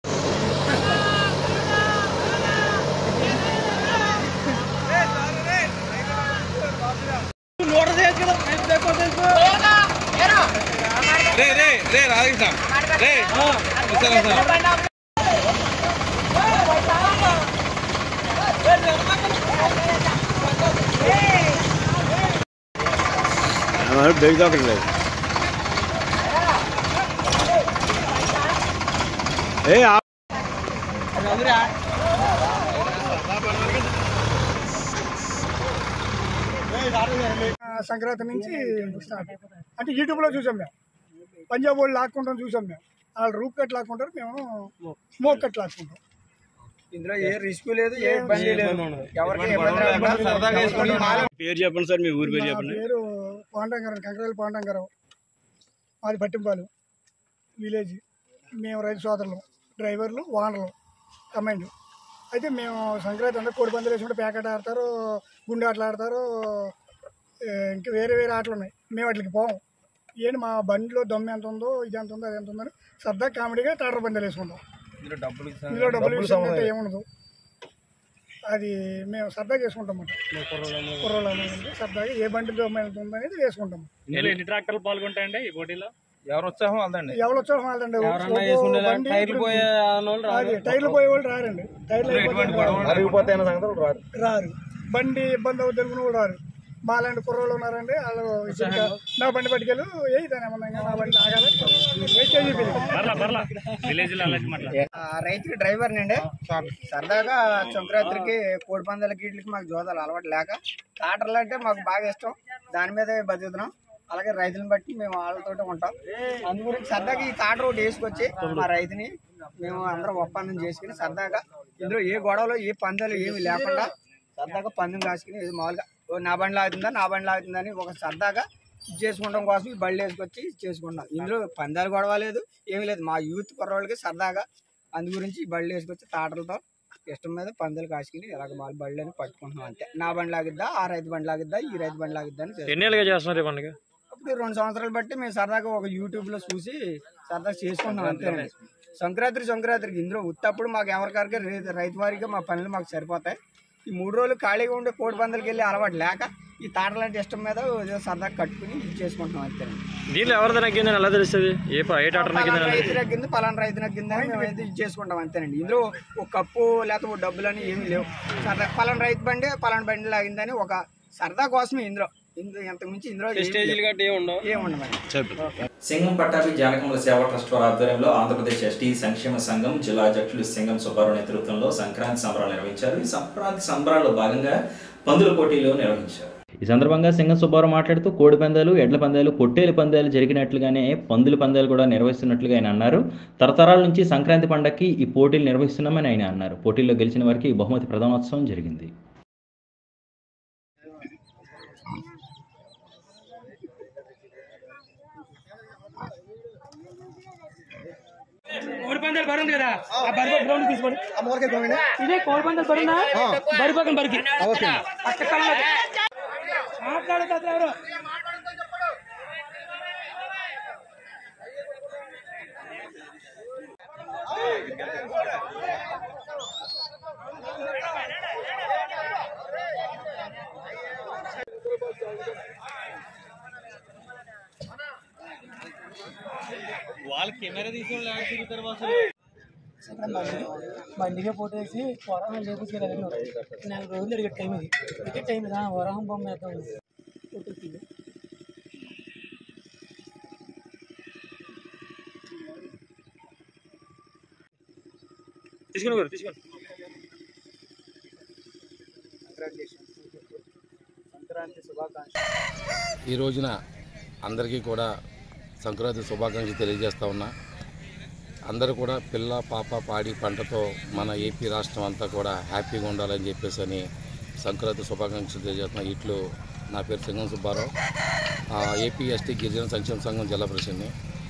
S12: రే రే రే రాధిక రే
S13: బెగ్ దొరకలేదు ఏ ఆ-
S14: సంక్రాంతి నుంచి స్టార్ట్ అంటే యూట్యూబ్లో చూసాం మేము పంజాబ్ వాళ్ళు లాక్కుంటాం చూసాం మేము వాళ్ళు రూప్ కట్ లాక్కుంటారు మేము స్మోక్ కట్ లాక్కుంటాం
S15: ఇందులో ఏ రిస్క్ లేదు ఏ ఇబ్బంది లేదు ఎవరికి ఇబ్బంది రాకుండా
S13: పేరు చెప్పండి సార్ మీ ఊరి పేరు
S14: నా
S13: చెప్పండి
S14: పేరు పాండంగారం కంకరాల పాండంగారం మాది పట్టింపాలు విలేజ్ మేము రైతు సోదరులు డ్రైవర్లు ఓనర్లు కమాండ్ అయితే మేము సంక్రాంతి అంటే కోడి పందాలు వేసుకుంటే ప్యాకెట్ ఆడతారు గుండె ఆటలు ఆడతారు ఏ, ఇంకా వేరే వేరే ఆటలు ఉన్నాయి మేము వాటికి పోము ఏంటి మా బండిలో దమ్ము ఎంత ఉందో ఇది ఎంత ఉందో అది ఎంత ఉందని సరదా కామెడీగా టాటర్ పందాలు వేసుకుంటాం
S15: ఇందులో డబ్బులు
S14: ఇందులో డబ్బులు విషయం అంటే ఏముండదు అది మేము సరదాగా వేసుకుంటాం అన్నమాట కుర్రోళ్ళు అనేది సరదాగా ఏ బండి దమ్ము ఎంత ఉందో అనేది వేసుకుంటాం
S12: ఇందులో ఎన్ని ట్రాక్టర్లు పాల్గొంటాయండి ఈ పోటీలో
S15: ఎవరు ఉత్సాహం వాళ్ళదండి
S14: ఎవరు వచ్చారో వాళ్ళండి
S15: ఎవరన్నా
S14: ఒక్కో
S15: వేసుకునేలా
S14: బండి
S15: టైర్లు పోయే అన్నోళ్ళు రారు.
S14: అది, టైర్లు పోయే వాళ్ళు రారండి టైర్లు అయిపోతే రారు.
S15: అరిగిపోతాయన్న సంగతులు రాదు
S14: రారు బండి ఇబ్బంది అవుతుంది అనుకుని కూడా రారు మాలాంటి కుర్రోళ్ళు ఉన్నారండి వాళ్ళు ఇసుక నా బండి పట్టుకెళ్ళు ఏ దాని ఏమన్నా ఇంకా నా బండి ఆగాలి వేస్టేజ్
S12: పర్లా పర్లా విలేజ్ లో అలాంటి మాట్లాడు
S15: ఆ, రైతుకి డ్రైవర్ నండి సరదాగా సంక్రాంతికి కోడి పందాల గీట్లకి మాకు జోదాలు అలవాటు లేక టాటర్లు అంటే మాకు బాగా ఇష్టం దాని మీదే బతుకుతున్నాం అలాగే రైతులను బట్టి మేము వాళ్ళతో ఉంటాం అందు గురించి సరదాగా ఈ టాటర్ ఒకటి వేసుకొచ్చి మా రైతుని మేము అందరం ఒప్పందం చేసుకుని సరదాగా ఇందులో ఏ గొడవలు ఏ పందాలు ఏమి లేకుండా సరదాగా పందెం కాసుకుని ఇది మామూలుగా ఓ నా బండి లాగుతుందా నా బండి లాగుతుందా అని ఒక సరదాగా ఇది చేసుకోవడం కోసం ఈ బళ్ళు వేసుకొచ్చి చేసుకుంటాం ఇందులో పందాలు గొడవ లేదు ఏమీ లేదు మా యూత్ కుర్రోళ్ళకి సరదాగా అందు గురించి ఈ బళ్ళు వేసుకొచ్చి తాటలతో ఇష్టం మీద పందాలు కాసుకుని ఇలాగ వాళ్ళ బళ్ళు అని పట్టుకుంటున్నాం అంతే నా బండి లాగిద్దా ఆ రైతు బండి లాగిద్దా ఈ రైతు బండి లాగిద్దా అని చేస్తాం.
S13: ఎన్ని ఏళ్ళుగా చేస్తున్నారు ఈ పండుగ
S15: అప్పుడు రెండు సంవత్సరాలు బట్టి మేము సరదాగా ఒక యూట్యూబ్ లో చూసి సరదాగా చేసుకుంటున్నాం అంతేనండి సంక్రాంతి సంక్రాంతికి ఇందులో ఉత్తప్పుడు మాకు ఎవరికారికి రైతు రైతు వారిగా మా పనులు మాకు సరిపోతాయి ఈ మూడు రోజులు ఖాళీగా ఉండే కోడి పందాలకి వెళ్ళి అలవాటు లేక ఈ తాటలాంటి ఇష్టం మీద ఏదో సరదాగా కట్టుకుని ఇది చేసుకుంటున్నాం అంతేనండి
S13: దీనిలో ఎవరిది నగ్గిందని ఎలా తెలుస్తుంది ఏ ప- ఏ టాటర్
S15: పలానా
S13: నగ్గిందని
S15: రైతు నగ్గింది పలానా రైతు నగ్గింది అని మేము అయితే ఇది చేసుకుంటాం అంతేనండి ఇందులో ఒక కప్పు లేకపోతే ఒక డబ్బులు అని ఏమీ లేవు సరదా పలానా రైతు బండి పలానా బండి లాగిందని ఒక సరదా కోసమే ఇందులో ఇందులో ఎంతకు మించి ఇందులో ఏమీ
S13: స్టేజీలు
S15: లేవు.
S13: గట్టి ఏమి ఉండవు
S15: ఏముండవండి
S2: సింగం పట్టాభి జానకముల సేవా ట్రస్ట్ వారి ఆధ్వర్యంలో ఆంధ్రప్రదేశ్ ఎస్టీ సంక్షేమ సంఘం జిల్లా అధ్యక్షులు సింగం సుబ్బారావు నేతృత్వంలో సంక్రాంతి సంబరాలు నిర్వహించారు ఈ సంక్రాంతి సంబరాల్లో భాగంగా పందుల పోటీలు నిర్వహించారు
S3: ఈ సందర్భంగా సింగం సుబ్బారావు మాట్లాడుతూ కోడి పందాలు ఎడ్ల పందాలు పొట్టేలు పందాలు జరిగినట్లుగానే పందుల పందాలు కూడా నిర్వహిస్తున్నట్లుగా ఆయన అన్నారు తరతరాల నుంచి సంక్రాంతి పండగకి ఈ పోటీలు నిర్వహిస్తున్నామని ఆయన అన్నారు పోటీల్లో గెలిచిన వారికి ఈ బహుమతి ప్రధానోత్సవం జరిగింది
S16: కోడి పందాలు బరి ఉంది కదా ఆ బరి గ్రౌండ్ తీసుకోండి ఇదే కోడి పందాలు బరి ఉందా బరి పక్కన బరికి అక్కడ మాట్లాడతారు ఎవరు
S12: వాళ్ళు కెమెరా తీసుకొని లాగా తిరుగుతారు బాసు
S16: బండిగా ఫోటో వేసి వరహం లేపుకెళ్ళాలి నాలుగు రోజులు అడిగే టైం ఇది ఇదే టైం ఇదా వరహం బొమ్మ వేద్దాం ఫోటో తీయ
S12: తీసుకుని గారు తీసుకుని
S16: సంక్రాంతి శుభాకాంక్ష
S17: ఈ రోజున అందరికీ కూడా సంక్రాంతి శుభాకాంక్షలు తెలియజేస్తా ఉన్నా అందరూ కూడా పిల్ల పాప పాడి పంటతో మన ఏపీ రాష్ట్రం అంతా కూడా హ్యాపీగా ఉండాలని చెప్పేసి అని సంక్రాంతి శుభాకాంక్షలు తెలియజేస్తున్నా ఇట్లు నా పేరు సింగం సుబ్బారావు ఆ, ఏపీ ఎస్టీ గిరిజన సంక్షేమ సంఘం జిల్లా ప్రెసిడెంట్ని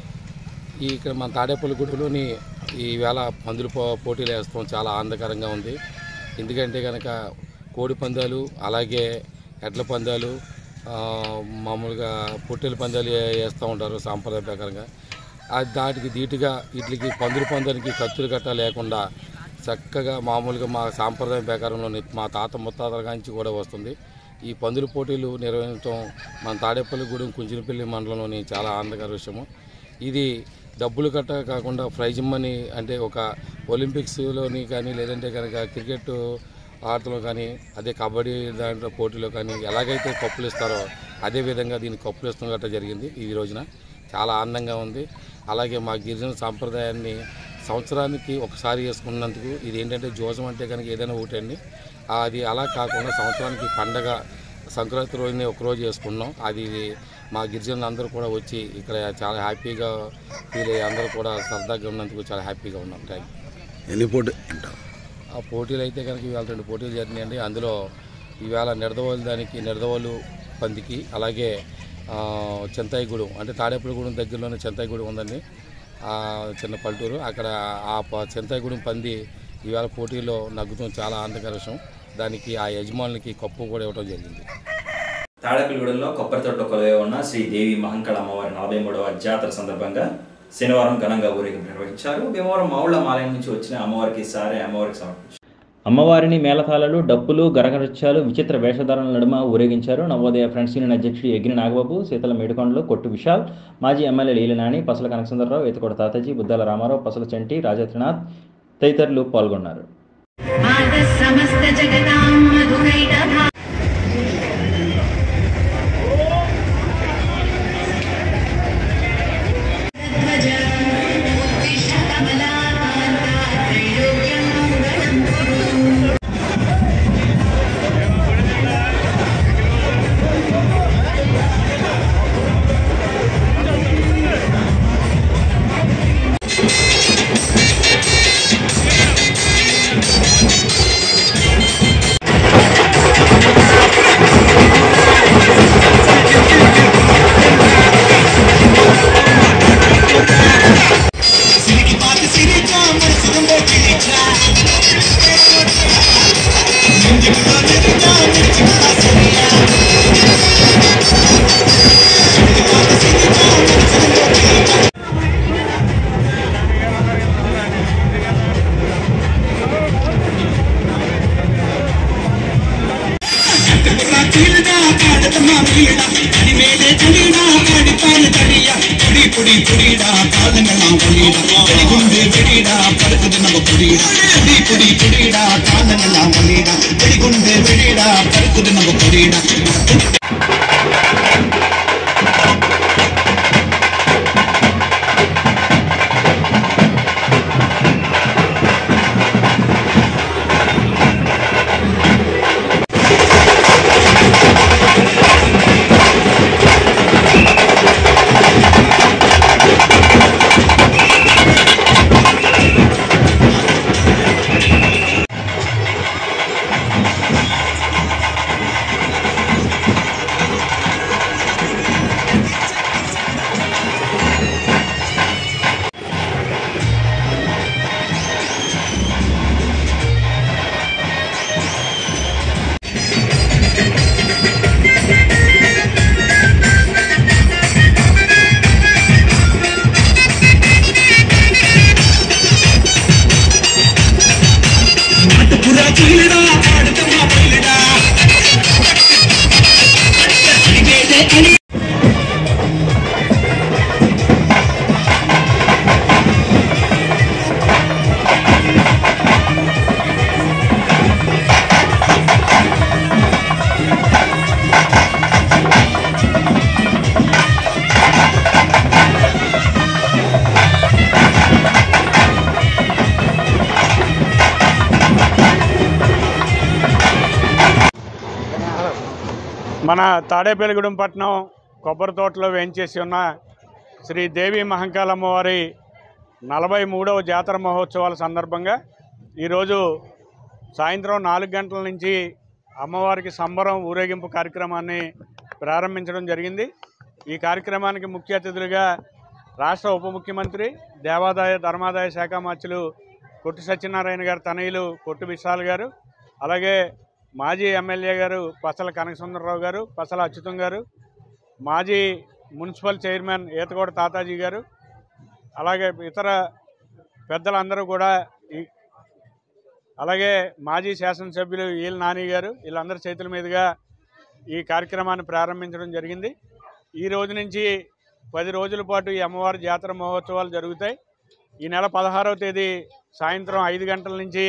S17: ఈ ఇక్కడ మన తాడేపల్లిగూడలోని ఈవేళ పందులు పో పోటీలు వేస్తాం చాలా ఆనందకరంగా ఉంది ఎందుకంటే కనుక కోడి పందాలు అలాగే ఎడ్ల పందాలు ఆ, మామూలుగా పొట్టేలు పందాలు వే- వేస్తూ ఉంటారు సాంప్రదాయ ప్రకారంగా అది దాటికి ధీటుగా వీటికి పందుల పందానికి కత్తులు గట్ట లేకుండా చక్కగా మామూలుగా మా సాంప్రదాయం ప్రకారంలోని మా తాత ముత్తాతల కాంచి కూడా వస్తుంది ఈ పందుల పోటీలు నిర్వహించడం మన తాడేపల్లిగూడెం కుంచినపల్లి మండలంలోని చాలా ఆనందకర విషయము ఇది డబ్బులు కట్ట కాకుండా ప్రైజ్ మనీ అంటే ఒక ఒలింపిక్స్లోని కానీ లేదంటే కనుక క్రికెట్ ఆటలో కానీ అదే కబడ్డీ దాంట్లో పోటీలో కానీ ఎలాగైతే కప్పులు ఇస్తారో అదే విధంగా దీన్ని కప్పులు ఇస్తాం గట్రా జరిగింది ఈ రోజున చాలా ఆనందంగా ఉంది అలాగే మా గిరిజన సాంప్రదాయాన్ని సంవత్సరానికి ఒకసారి చేసుకున్నందుకు ఇది ఏంటంటే జోజం అంటే కనుక ఏదైనా ఒకటండి అది అలా కాకుండా సంవత్సరానికి పండగ సంక్రాంతి రోజునే ఒకరోజు చేసుకున్నాం అది మా గిరిజనులు అందరూ కూడా వచ్చి ఇక్కడ చాలా హ్యాపీగా ఫీల్ అయ్యి అందరూ కూడా సరదాగా ఉన్నందుకు చాలా హ్యాపీగా ఉన్నాం థ్యాంక్
S18: ఎన్ని పోటీ
S17: ఆ పోటీలు అయితే కనుక ఇవాళ రెండు పోటీలు జరిగినాయండి అందులో ఈవేళ నిడదవోలు దానికి నిడదవోలు పందికి అలాగే ఆ, చింతాయిగూడెం అంటే తాడేపల్లిగూడెం దగ్గరలోనే చింతాయిగూడెం ఉందండి ఆ చిన్న పల్లెటూరు అక్కడ ఆ ప- చింతాయిగూడెం పంది ఈవేళ పోటీలో నగ్గుతాం చాలా ఆనందకర విషయం దానికి ఆ యజమానులకి కప్పు కూడా ఇవ్వడం జరిగింది
S2: తాడపిల్లిగూడెంలో కొబ్బరి తోట కొలువై ఉన్న శ్రీ దేవి మహంకాళ అమ్మవారి నలభై మూడవ జాతర సందర్భంగా శనివారం ఘనంగా ఊరేగింపు నిర్వహించారు భీమవరం మావుళ్ళ ఆలయం నుంచి వచ్చిన అమ్మవారికి సారే అమ్మవారికి సమర్పించారు
S3: అమ్మవారిని మేళతాళాలు డప్పులు గరగనృత్యాలు విచిత్ర వేషధారణల నడుమ ఊరేగించారు నవోదయ ఫ్రెండ్స్ యూనియన్ అధ్యక్షుడు యజ్ఞ నాగబాబు శీతల మేడుకొండలు కొట్టు విశాల్ మాజీ ఎమ్మెల్యే లీలనాని పసల కనకసుందరరావు ఎత్తుకోట తాతాజీ బుద్దాల రామారావు పసల చంటి రాజేంద్రనాథ్ తదితరులు పాల్గొన్నారు
S1: సమస్త జగతాం మధురైక
S19: புடி புடிடா காலங்களாம் ஒளிடா வெடிகுண்டு வெடிடா படுக்குது நம்ம புடிடா புடி புடி புடிடா காலங்களாம் ஒளிடா வெடிகுண்டு வெடிடா படுக்குது நம்ம புடிடா
S1: Thank
S18: మన తాడేపల్లిగూడెం పట్టణం కొబ్బరి తోటలో వేయించేసి ఉన్న శ్రీ దేవి మహంకాళమ్మవారి నలభై మూడవ జాతర మహోత్సవాల సందర్భంగా ఈరోజు సాయంత్రం నాలుగు గంటల నుంచి అమ్మవారికి సంబరం ఊరేగింపు కార్యక్రమాన్ని ప్రారంభించడం జరిగింది ఈ కార్యక్రమానికి ముఖ్య అతిథులుగా రాష్ట్ర ఉప ముఖ్యమంత్రి దేవాదాయ ధర్మాదాయ శాఖ మంత్రులు కొట్టు సత్యనారాయణ గారు తనయులు కొట్టు విశాల్ గారు అలాగే మాజీ ఎమ్మెల్యే గారు పసల కనకసుందరరావు గారు పసల అచ్యుతం గారు మాజీ మున్సిపల్ చైర్మన్ ఈతగోడ తాతాజీ గారు అలాగే ఇతర పెద్దలందరూ కూడా ఈ అలాగే మాజీ శాసనసభ్యులు ఈల్ నాని గారు వీళ్ళందరి చేతుల మీదుగా ఈ కార్యక్రమాన్ని ప్రారంభించడం జరిగింది ఈ రోజు నుంచి పది రోజుల పాటు ఈ అమ్మవారి జాతర మహోత్సవాలు జరుగుతాయి ఈ నెల పదహారవ తేదీ సాయంత్రం ఐదు గంటల నుంచి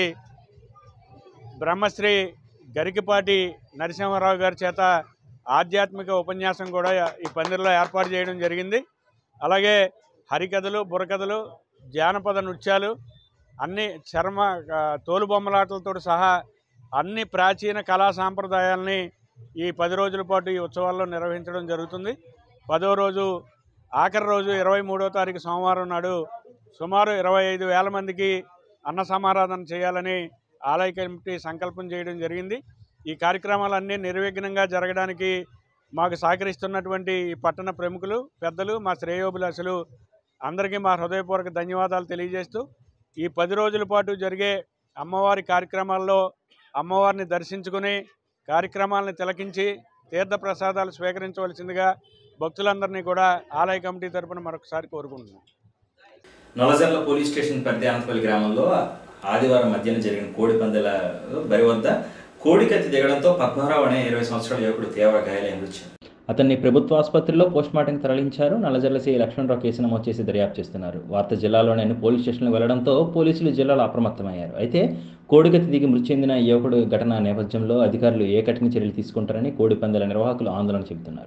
S18: బ్రహ్మశ్రీ గరికిపాటి నరసింహారావు గారి చేత ఆధ్యాత్మిక ఉపన్యాసం కూడా ఈ పందిరిలో ఏర్పాటు చేయడం జరిగింది అలాగే హరికథలు బుర్రకథలు జానపద నృత్యాలు అన్ని చర్మ ఆ, తోలుబొమ్మలాటలతో సహా అన్ని ప్రాచీన కళా సాంప్రదాయాల్ని ఈ పది రోజుల పాటు ఈ ఉత్సవాల్లో నిర్వహించడం జరుగుతుంది పదో రోజు ఆఖరి రోజు ఇరవై మూడో తారీఖు సోమవారం నాడు సుమారు ఇరవై ఐదు వేల మందికి అన్న సమారాధన చేయాలని ఆలయ కమిటీ సంకల్పం చేయడం జరిగింది ఈ కార్యక్రమాలన్నీ నిర్విఘ్నంగా జరగడానికి మాకు సహకరిస్తున్నటువంటి ఈ పట్టణ ప్రముఖులు పెద్దలు మా శ్రేయోభిలాషులు అందరికీ మా హృదయపూర్వక ధన్యవాదాలు తెలియజేస్తూ ఈ పది రోజుల పాటు జరిగే అమ్మవారి కార్యక్రమాల్లో అమ్మవారిని దర్శించుకుని కార్యక్రమాలను తిలకించి తీర్థ ప్రసాదాలు స్వీకరించవలసిందిగా భక్తులందరినీ కూడా ఆలయ కమిటీ తరపున మరొకసారి కోరుకుంటున్నాం
S2: నలజర్ల పోలీస్ స్టేషన్ పరిధి అనంతపల్లి గ్రామంలో ఆదివారం మధ్యాహ్నం జరిగిన కోడి పందాల బరి వద్ద కోడి కత్తి దిగడంతో పద్మరావు అనే ఇరవై సంవత్సరాల యువకుడు తీవ్ర గాయాలైన మృతి
S3: అతన్ని ప్రభుత్వ ఆసుపత్రిలో పోస్ట్మార్టంకి తరలించారు నల్లజర్ల సిఐ లక్ష్మణరావు కేసు నమోదు చేసి దర్యాప్తు చేస్తున్నారు వార్త జిల్లాలోని అన్ని పోలీస్ స్టేషన్లకు వెళ్లడంతో పోలీసులు జిల్లాలో అప్రమత్తమయ్యారు అయితే కోడికత్తి దిగి మృతి చెందిన ఈ యువకుడు ఘటన నేపథ్యంలో అధికారులు ఏ కఠిన చర్యలు తీసుకుంటారని కోడి పందాల నిర్వాహకులు ఆందోళన చెబుతున్నారు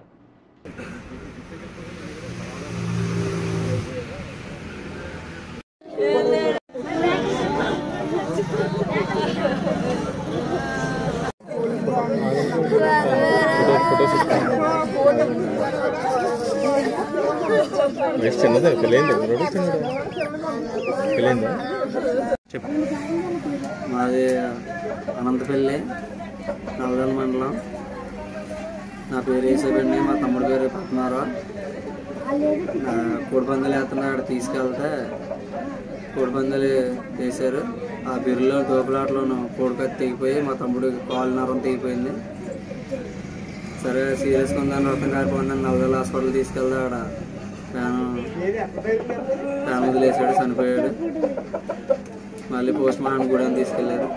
S20: చిన్నదా పెళ్ళైందా మరొకటి చిన్నదా పెళ్ళైందా చెప్పు
S21: మాది అనంతపల్లి నల్గొండ మండలం నా పేరు వేసేపండి మా తమ్ముడి పేరు పద్మారావు నా కోడిపందాలు వేస్తున్నా అక్కడ తీసుకెళ్తే కోడిపందాలు వేశారు ఆ బిర్రులో తోపులాటలోను కోడికత్తి తెగిపోయి మా తమ్ముడి కాలు నరం తెగిపోయింది సరే సీరియస్గా ఉందని రక్తం కారిపోయిందని నల్గొండ హాస్పిటల్ తీసుకెళ్తే అక్కడ ప్రాణం ప్రాణం వదిలేశాడు చనిపోయాడు మళ్ళీ పోస్ట్ మార్టం కూడా తీసుకెళ్లారు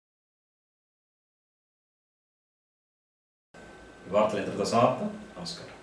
S2: వార్తలు ఇంతటితో సమాప్తం నమస్కారం